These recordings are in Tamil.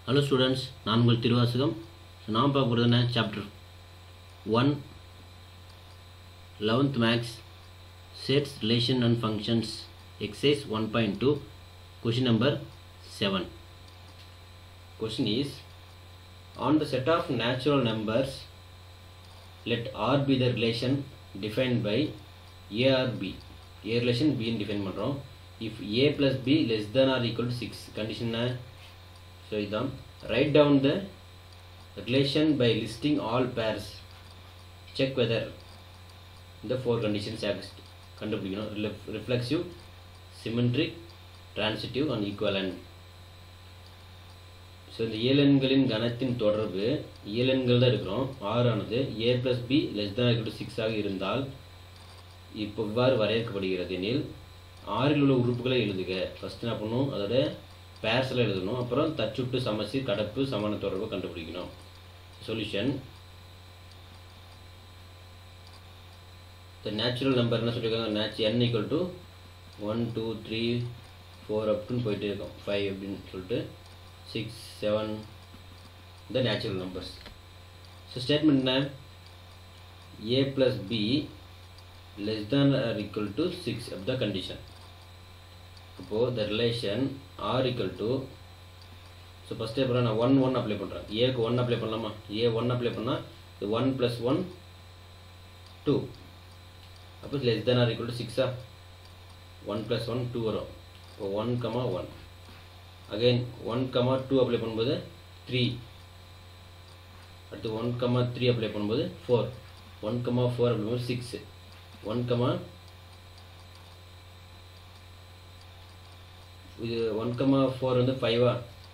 ஹலோ ஸ்டூடெண்ட்ஸ் நான் உங்கள் திருவாசகம் ஸோ நாம் பார்க்க போகிறது என்ன chapter one eleventh maths sets relation and functions exercise one point two question number seven question is on the set of natural numbers let R be the relation defined by A or B. A relation B ன்னு define பண்ணுறோம் if A plus B less than or equal to 6 condition என்ன ஸோ இதுதான் write down the relation by listing all pairs check whether the four conditions exist கண்டுபிடிக்கணும் Refle- reflexive symmetric transitive and equivalent so இந்த இயலெண்களின் கணத்தின் தொடர்பு இயலெண்கள் தான் இருக்கிறோம் ஆறு ஆனது ஏ பிளஸ் பி லெஸ் தான் ஈக்குவல் சிக்ஸ் ஆக இருந்தால் இப்போ இவ்வாறு வரையறுக்கப்படுகிறது எனில் ஆறில் உள்ள உறுப்புகளை எழுதுக ஃபர்ஸ்ட் என்ன பண்ணணும் அதோட பேர்ஸில் எழுதணும் அப்புறம் தச்சுட்டு சமசீர் கடப்பு சமான தொடர்பு கண்டுபிடிக்கணும் சொல்யூஷன் இந்த நேச்சுரல் நம்பர் என்ன சொல்லியிருக்காங்க நேச்சு N equal to one two three four அப்டுன்னு போயிட்டே இருக்கும் ஃபைவ் அப்படின்னு சொல்லிட்டு சிக்ஸ் செவன் இந்த நேச்சுரல் நம்பர்ஸ் ஸோ ஸ்டேட்மெண்ட் என்ன A plus B less than or equal to six up the condition இப்போது the relation R equal to so ஃபஸ்ட்டே அப்புறம் நான் ஒன் ஒன் அப்ளை பண்ணுறேன் ஏக்கு ஒன் அப்ளை பண்ணலாமா ஏ ஒன் அப்ளை பண்ணால் இது ஒன் ப்ளஸ் ஒன் டூ அப்போ less than or equal to சிக்ஸா ஒன் ப்ளஸ் ஒன் டூ வரும் இப்போ one comma one again one comma two apply பண்ணும்போது த்ரீ அடுத்து ஒன் கமா த்ரீ அப்ளை பண்ணும்போது four one comma four apply பண்ணும்போது சிக்ஸ் ஒன் கமா இது ஒன் கமா ஃபோர் வந்து ஃபைவா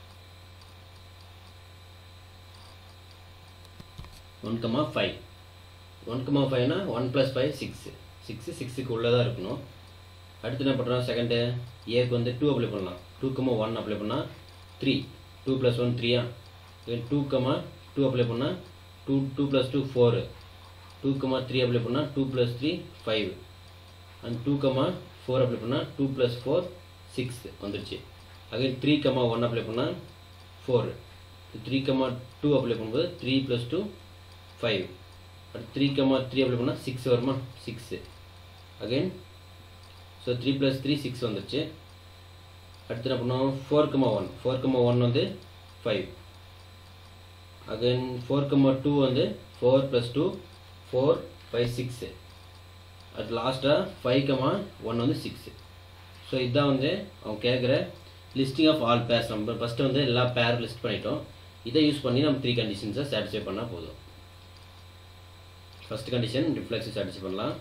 one comma five one comma ஃபைவ்னா one plus five six six சிக்ஸுக்கு உள்ளே தான் இருக்கணும் அடுத்து என்ன பண்ணுறோம் செகண்டு ஏக்கு வந்து டூ அப்ளை பண்ணலாம் டூ கமா ஒன் அப்ளை பண்ணால் த்ரீ டூ ப்ளஸ் ஒன் த்ரீயா டூ கமா டூ அப்ளை பண்ணால் two two plus two four two comma three apply பண்ணால் two plus three five and two comma four apply பண்ணால் டூ ப்ளஸ் ஃபோர் சிக்ஸ் வந்துருச்சு again three comma one apply பண்ணால் four three comma two apply பண்ணும்போது த்ரீ ப்ளஸ் டூ ஃபைவ் அடுத்து த்ரீ கமா த்ரீ அப்ளை பண்ணால் சிக்ஸ் வருமா six again so three plus three six வந்துருச்சு அடுத்து என்ன பண்ணோம் four comma one four comma one வந்து five again four comma two வந்து four plus two four five six அது லாஸ்ட்டாக ஃபைவ் கமா ஒன் வந்து சிக்ஸு ஸோ இதுதான் வந்து அவங்க கேட்குற லிஸ்டிங் ஆஃப் ஆல் பேர்ஸ் நம்ம ஃபஸ்ட்டு வந்து எல்லா பேர் லிஸ்ட் பண்ணிட்டோம் இதை யூஸ் பண்ணி நம்ம த்ரீ கண்டிஷன்ஸை சாட்டிஸ்ஃபை பண்ணால் போதும் ஃபஸ்ட் கண்டிஷன் ரிஃப்ளெக்ஸை சாட்டிஸ்ஃபை பண்ணலாம்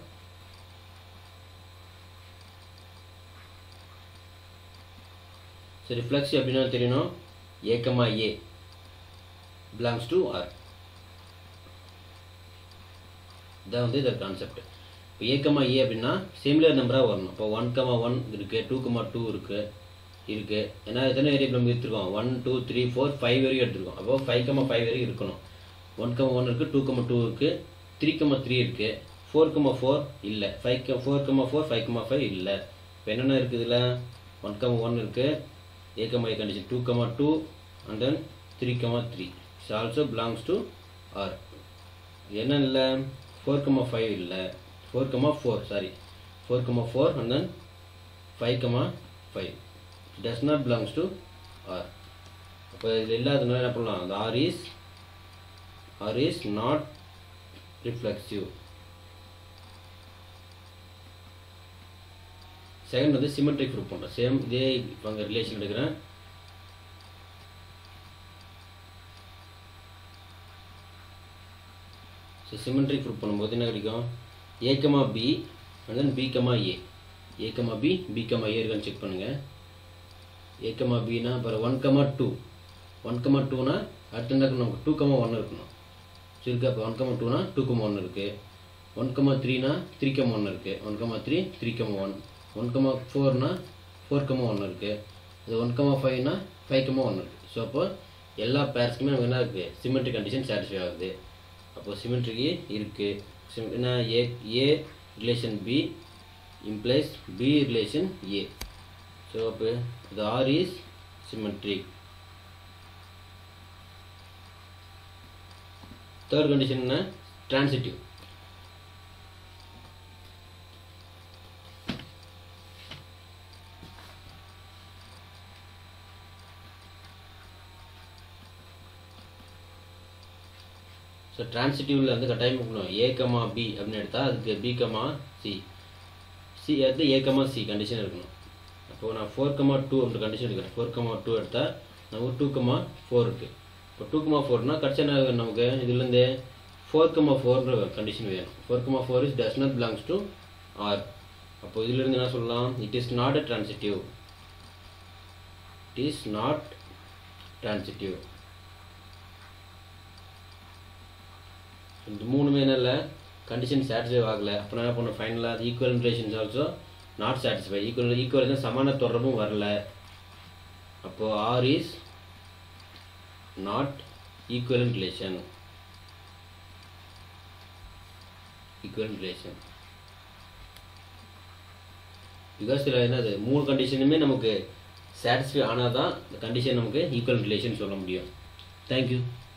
ஸோ ரிஃப்ளெக்ஸ் அப்படின்னா தெரியணும் ஏக்கமா ஏ பிலாங்ஸ் டு ஆர் இதான் வந்து இதோட கான்செப்ட் இப்போ ஏக்கமா ஏ அப்படின்னா சிமிலர் நம்பராக வரணும் இப்போ ஒன் கமா ஒன் இருக்குது டூ கமா டூ இருக்குது இருக்குது ஏன்னா எத்தனை வேரியபிள் நம்ம எடுத்துருக்கோம் one two three four five வரைக்கும் எடுத்துருக்கோம் அப்போ ஃபைவ் கமா ஃபைவ் வரைக்கும் இருக்கணும் ஒன் கமா ஒன் இருக்குது டூ கமா டூ இருக்குது த்ரீ கமா த்ரீ இருக்குது ஃபோர் கமா ஃபோர் இல்லை ஃபைவ் க four comma four five comma five இல்லை இப்போ என்னென்ன இருக்குது இதில் ஒன் கமா ஒன் இருக்குது a comma a condition 2 comma 2 and then 3 comma 3 so also belongs to R என்ன இல்லை ஃபோர் கமா ஃபைவ் இல்லை four comma four sorry four comma four and then five comma five does not belongs to R அப்போ இதில் இல்லாததுனால என்ன பண்ணலாம் அந்த R is R is not reflexive second வந்து சிமெட்ரிக் ப்ரூவ் பண்ணுறேன் சேம் இதே இப்போ அங்கே ரிலேஷன் எடுக்கிறேன் ஸோ சிமெட்ரிக் ப்ரூவ் பண்ணும்போது என்ன கிடைக்கும் ஏக்கமா பி அண்ட் தென் பிகமா ஏ ஏக்கமா பி பிகமா ஏ இருக்கான்னு செக் பண்ணுங்கள் ஏக்கமா பினா அப்புறம் one comma two one comma டூனா அடுத்து என்ன இருக்கணும் நமக்கு டூ கமா ஒன் இருக்கணும் சரி இருக்கா இப்போ ஒன் கமா டூனா டூ கமா ஒன் இருக்குது ஒன் கமா த்ரீனா த்ரீ கமா ஒன் இருக்குது one comma three three comma one one comma ஃபோர்னா ஃபோர் கமா ஒன்று இருக்குது இது ஒன் கமா ஃபைவ்னா ஃபைவ் கமா ஒன்று இருக்குது ஸோ அப்போ எல்லா பேர்ஸ்க்குமே நமக்கு என்ன இருக்குது சிமெட்ரிக் கண்டிஷன் சாட்டிஸ்ஃபை ஆகுது அப்போ சிமெட்ரிக்கு இருக்குது சிம் என்ன A A relation B implies B relation A so அப்போ the R is symmetric third condition என்ன டிரான்சிட்டிவ் ஸோ டிரான்சிட்டிவ்ல வந்து கட்டாயம் இருக்கணும் ஏ கமா பி அப்படின்னு எடுத்தால் அதுக்கு பி கமா சி சி எடுத்து ஏ கமா சி கண்டிஷன் இருக்கணும் அப்போது நான் ஃபோர் கமா டூ அப்படி கண்டிஷன் எடுக்கிறேன் ஃபோர் கமா டூ எடுத்தால் நமக்கு டூ கமா ஃபோர் இருக்குது இப்போ டூ கமா ஃபோர்னா கடைசி என்ன ஆகுது நமக்கு இதுலேருந்து ஃபோர் கமா ஃபோர்ன்ற கண்டிஷன் வேணும் four comma four is does not belongs to R அப்போ இதிலிருந்து என்ன சொல்லலாம் it is not a transitive it is not transitive இந்த மூணுமே என்ன இல்லை கண்டிஷன் சாட்டிஸ்ஃபை ஆகலை அப்புறம் என்ன பண்ணணும் ஃபைனலாக அது equal relations also not satisfy equal equal சமான தொடர்பும் வரல அப்போது R is not equivalent relation equivalent relation because இதில் என்னது மூணு கண்டிஷனுமே நமக்கு சாட்டிஸ்ஃபை ஆனால் தான் இந்த கண்டிஷன் நமக்கு ஈக்குவல் ரிலேஷன் சொல்ல முடியும் தேங்க்யூ